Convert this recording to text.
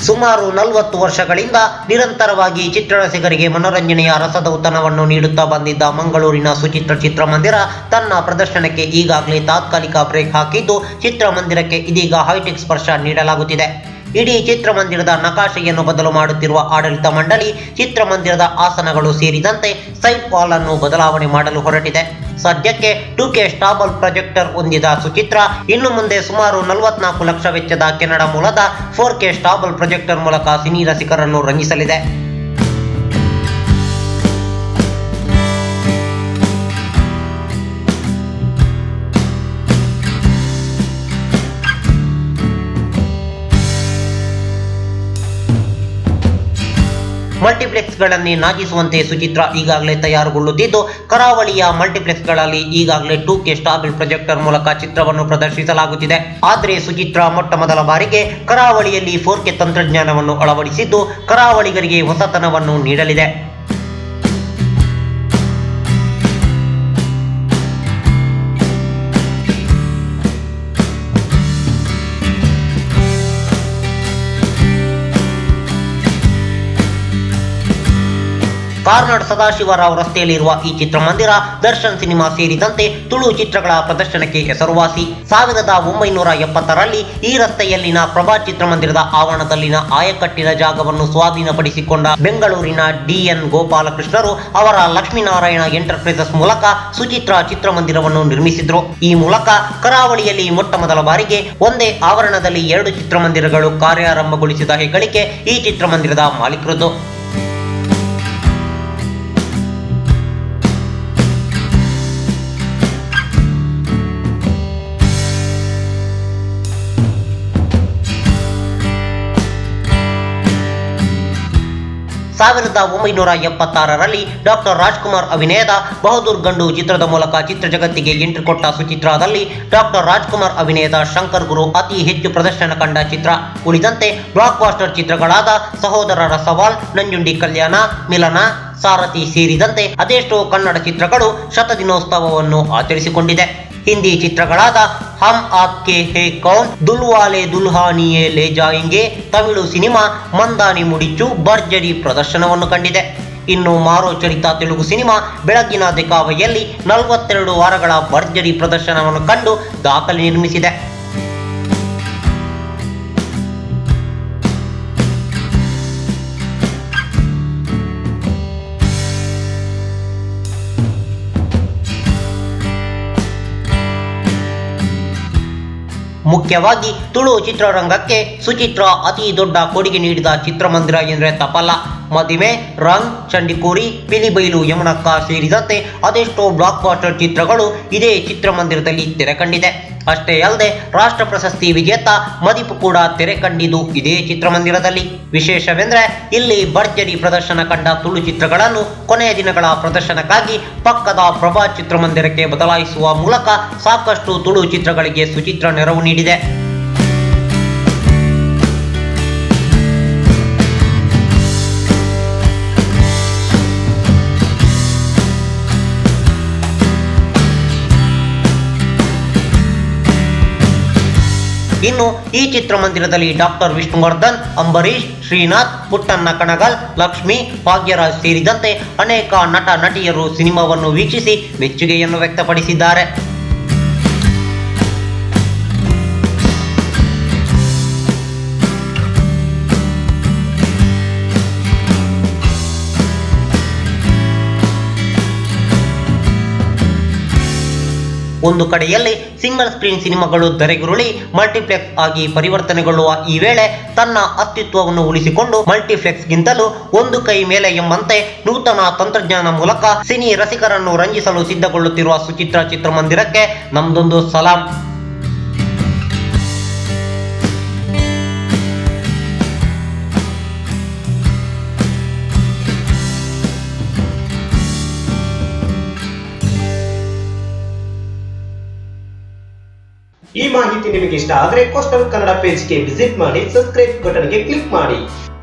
ಸುಮಾರು ನಲವತ್ತು ವರ್ಷಗಳಿಂದ ನಿರಂತರವಾಗಿ ಚಿತ್ರರಸಿಗರಿಗೆ ಮನೋರಂಜನೆಯ ರಸದೌತಣವನ್ನು ನೀಡುತ್ತಾ ಬಂದಿದ್ದ ಮಂಗಳೂರಿನ ಸುಚಿತ್ರ ಚಿತ್ರಮಂದಿರ ತನ್ನ ಪ್ರದರ್ಶನಕ್ಕೆ ಈಗಾಗಲೇ ತಾತ್ಕಾಲಿಕ ಬ್ರೇಕ್ ಹಾಕಿದ್ದು ಚಿತ್ರಮಂದಿರಕ್ಕೆ ಇದೀಗ ಹೈಟೆಕ್ ಸ್ಪರ್ಶ ನೀಡಲಾಗುತ್ತಿದೆ ಇಡೀ ಚಿತ್ರಮಂದಿರದ ನಕಾಶೆಯನ್ನು ಬದಲು ಮಾಡುತ್ತಿರುವ ಆಡಳಿತ ಮಂಡಳಿ ಚಿತ್ರಮಂದಿರದ ಆಸನಗಳು ಸೇರಿದಂತೆ ಸೈಡ್ ವಾಲ್ ಅನ್ನು ಬದಲಾವಣೆ ಮಾಡಲು ಹೊರಟಿದೆ ಸದ್ಯಕ್ಕೆ ಟೂ ಕೆ ಸ್ಟಾಬಲ್ ಪ್ರೊಜೆಕ್ಟರ್ ಹೊಂದಿದ ಸುಚಿತ್ರ ಇನ್ನು ಮುಂದೆ ಸುಮಾರು ನಲವತ್ನಾಲ್ಕು ಲಕ್ಷ ವೆಚ್ಚದ ಕೆನಡಾ ಮೂಲದ ಫೋರ್ ಕೆ ಸ್ಟಾಬಲ್ ಪ್ರೊಜೆಕ್ಟರ್ ಮೂಲಕ ಸಿನಿ ರಸಿಕರನ್ನು ರಂಜಿಸಲಿದೆ ಮಲ್ಟಿಪ್ಲೆಕ್ಸ್ಗಳನ್ನೇ ನಾಚಿಸುವಂತೆ ಸುಚಿತ್ರ ಈಗಾಗಲೇ ತಯಾರುಗೊಳ್ಳುತ್ತಿದ್ದು ಕರಾವಳಿಯ ಮಲ್ಟಿಪ್ಲೆಕ್ಸ್ಗಳಲ್ಲಿ ಈಗಾಗಲೇ ಟೂ ಕೆ ಸ್ಟಾಬಲ್ ಪ್ರೊಜೆಕ್ಟರ್ ಮೂಲಕ ಚಿತ್ರವನ್ನು ಪ್ರದರ್ಶಿಸಲಾಗುತ್ತಿದೆ ಆದರೆ ಸುಚಿತ್ರ ಮೊಟ್ಟ ಮೊದಲ ಬಾರಿಗೆ ಕರಾವಳಿಯಲ್ಲಿ ಫೋರ್ ಕೆ ತಂತ್ರಜ್ಞಾನವನ್ನು ಅಳವಡಿಸಿದ್ದು ಕರಾವಳಿಗರಿಗೆ ಹೊಸತನವನ್ನು ನೀಡಲಿದೆ ಕಾರ್ನಾಡ್ ಸದಾಶಿವರಾವ್ ರಸ್ತೆಯಲ್ಲಿರುವ ಈ ಚಿತ್ರಮಂದಿರ ದರ್ಶನ್ ಸಿನಿಮಾ ಸೇರಿದಂತೆ ತುಳು ಚಿತ್ರಗಳ ಪ್ರದರ್ಶನಕ್ಕೆ ಹೆಸರುವಾಸಿ ಸಾವಿರದ ಒಂಬೈನೂರ ಎಪ್ಪತ್ತರಲ್ಲಿ ಈ ರಸ್ತೆಯಲ್ಲಿನ ಪ್ರಭಾ ಚಿತ್ರಮಂದಿರದ ಆವರಣದಲ್ಲಿನ ಆಯಕಟ್ಟಿನ ಜಾಗವನ್ನು ಸ್ವಾಧೀನಪಡಿಸಿಕೊಂಡ ಬೆಂಗಳೂರಿನ ಡಿಎನ್ ಗೋಪಾಲಕೃಷ್ಣರು ಅವರ ಲಕ್ಷ್ಮೀನಾರಾಯಣ ಎಂಟರ್ಪ್ರೈಸಸ್ ಮೂಲಕ ಸುಚಿತ್ರ ಚಿತ್ರಮಂದಿರವನ್ನು ನಿರ್ಮಿಸಿದ್ರು ಈ ಮೂಲಕ ಕರಾವಳಿಯಲ್ಲಿ ಮೊಟ್ಟ ಮೊದಲ ಬಾರಿಗೆ ಒಂದೇ ಆವರಣದಲ್ಲಿ ಎರಡು ಚಿತ್ರಮಂದಿರಗಳು ಕಾರ್ಯಾರಂಭಗೊಳಿಸಿದ ಹೆಗ್ಗಳಿಕೆ ಈ ಚಿತ್ರಮಂದಿರದ ಮಾಲೀಕರದ್ದು ಸಾವಿರದ ಒಂಬೈನೂರ ಎಪ್ಪತ್ತಾರರಲ್ಲಿ ಡಾಕ್ಟರ್ ರಾಜ್ಕುಮಾರ್ ಅಭಿನಯದ ಬಹದ್ದೂರ್ ಗಂಡು ಚಿತ್ರದ ಮೂಲಕ ಚಿತ್ರ ಜಗತ್ತಿಗೆ ಎಂಟ್ರಿ ಕೊಟ್ಟ ಸುಚಿತ್ರದಲ್ಲಿ ಡಾಕ್ಟರ್ ರಾಜ್ಕುಮಾರ್ ಅಭಿನಯದ ಶಂಕರ್ ಗುರು ಅತಿ ಹೆಚ್ಚು ಪ್ರದರ್ಶನ ಕಂಡ ಚಿತ್ರ ಉಳಿದಂತೆ ಬ್ಲಾಕ್ ಬಾಸ್ಟರ್ ಚಿತ್ರಗಳಾದ ಸಹೋದರರ ಸವಾಲ್ ನಂಜುಂಡಿ ಕಲ್ಯಾಣ ಮಿಲನ ಸಾರಥಿ ಸೇರಿದಂತೆ ಅದೆಷ್ಟೋ ಕನ್ನಡ ಚಿತ್ರಗಳು ಶತದಿನೋತ್ಸವವನ್ನು ಆಚರಿಸಿಕೊಂಡಿದೆ ಹಿಂದಿ ಚಿತ್ರಗಳಾದ ಹಮ್ ಆಪ್ಕೆ ಹೇ ಕೌನ್ ದುಲ್ವಾಲೆ ದುಲ್ಹಾನಿಯೇ ಲೇ ಜಾಯಿಂಗೆ ತಮಿಳು ಸಿನಿಮಾ ಮಂದಾನಿ ಮುಡಿಚು ಭರ್ಜರಿ ಪ್ರದರ್ಶನವನ್ನು ಕಂಡಿದೆ ಇನ್ನು ಮಾರೋ ಚರಿತ ತೆಲುಗು ಸಿನಿಮಾ ಬೆಳಗಿನ ದೆಕಾವೆಯಲ್ಲಿ ನಲವತ್ತೆರಡು ವಾರಗಳ ಭರ್ಜರಿ ಪ್ರದರ್ಶನವನ್ನು ಕಂಡು ದಾಖಲೆ ನಿರ್ಮಿಸಿದೆ ಮುಖ್ಯವಾಗಿ ತುಳು ಚಿತ್ರರಂಗಕ್ಕೆ ಸುಚಿತ್ರ ಅತಿ ದೊಡ್ಡ ಕೊಡುಗೆ ನೀಡಿದ ಚಿತ್ರಮಂದಿರ ಎಂದರೆ ತಪ್ಪಲ್ಲ ಮದಿಮೆ ರಂಗ್ ಚಂಡಿಕೋರಿ ಪಿಲಿಬೈಲು ಯಮನಕ್ಕ ಸೇರಿದಂತೆ ಅದೆಷ್ಟೋ ಬ್ಲಾಕ್ ಬಾಸ್ಟರ್ ಚಿತ್ರಗಳು ಇದೇ ಚಿತ್ರಮಂದಿರದಲ್ಲಿ ತೆರೆ ಕಂಡಿದೆ ಅಷ್ಟೇ ಅಲ್ಲದೆ ರಾಷ್ಟ್ರ ಪ್ರಶಸ್ತಿ ವಿಜೇತ ಮದಿಪು ಕೂಡ ತೆರೆ ಕಂಡಿದ್ದು ಇದೇ ಚಿತ್ರಮಂದಿರದಲ್ಲಿ ವಿಶೇಷವೆಂದರೆ ಇಲ್ಲಿ ಭರ್ಜರಿ ಪ್ರದರ್ಶನ ಕಂಡ ತುಳು ಚಿತ್ರಗಳನ್ನು ಕೊನೆಯ ದಿನಗಳ ಪ್ರದರ್ಶನಕ್ಕಾಗಿ ಪಕ್ಕದ ಪ್ರಭಾ ಚಿತ್ರಮಂದಿರಕ್ಕೆ ಬದಲಾಯಿಸುವ ಮೂಲಕ ಸಾಕಷ್ಟು ತುಳು ಚಿತ್ರಗಳಿಗೆ ಸುಚಿತ್ರ ನೆರವು ನೀಡಿದೆ ಇನ್ನು ಈ ಚಿತ್ರಮಂದಿರದಲ್ಲಿ ಡಾಕ್ಟರ್ ವಿಷ್ಣುವರ್ಧನ್ ಅಂಬರೀಶ್ ಶ್ರೀನಾಥ್ ಪುಟ್ಟಣ್ಣ ಕಣಗಲ್ ಲಕ್ಷ್ಮಿ ಭಾಗ್ಯರಾಜ್ ಸೇರಿದಂತೆ ಅನೇಕ ನಟ ನಟಿಯರು ಸಿನಿಮಾವನ್ನು ವೀಕ್ಷಿಸಿ ಮೆಚ್ಚುಗೆಯನ್ನು ವ್ಯಕ್ತಪಡಿಸಿದ್ದಾರೆ ಒಂದು ಕಡೆಯಲ್ಲಿ ಸಿಂಗಲ್ ಸ್ಕ್ರೀನ್ ಸಿನಿಮಾಗಳು ಧರೆಗುರುಳಿ ಮಲ್ಟಿಪ್ಲೆಕ್ಸ್ ಆಗಿ ಪರಿವರ್ತನೆಗೊಳ್ಳುವ ಈ ವೇಳೆ ತನ್ನ ಅಸ್ತಿತ್ವವನ್ನು ಉಳಿಸಿಕೊಂಡು ಮಲ್ಟಿಪ್ಲೆಕ್ಸ್ಗಿಂತಲೂ ಒಂದು ಕೈ ಮೇಲೆ ಎಂಬಂತೆ ನೂತನ ತಂತ್ರಜ್ಞಾನ ಮೂಲಕ ಸಿನಿ ರಸಿಕರನ್ನು ರಂಜಿಸಲು ಸಿದ್ಧಗೊಳ್ಳುತ್ತಿರುವ ಸುಚಿತ್ರ ಚಿತ್ರಮಂದಿರಕ್ಕೆ ನಮ್ದೊಂದು ಸಲಾಂ ಈ ಮಾಹಿತಿ ನಿಮಗೆ ಇಷ್ಟ ಆದರೆ ಕೋಸ್ಟಲ್ ಕನ್ನಡ ಪೇಜ್ಗೆ ವಿಸಿಟ್ ಮಾಡಿ ಸಬ್ಸ್ಕ್ರೈಬ್ ಬಟನ್ಗೆ ಕ್ಲಿಕ್ ಮಾಡಿ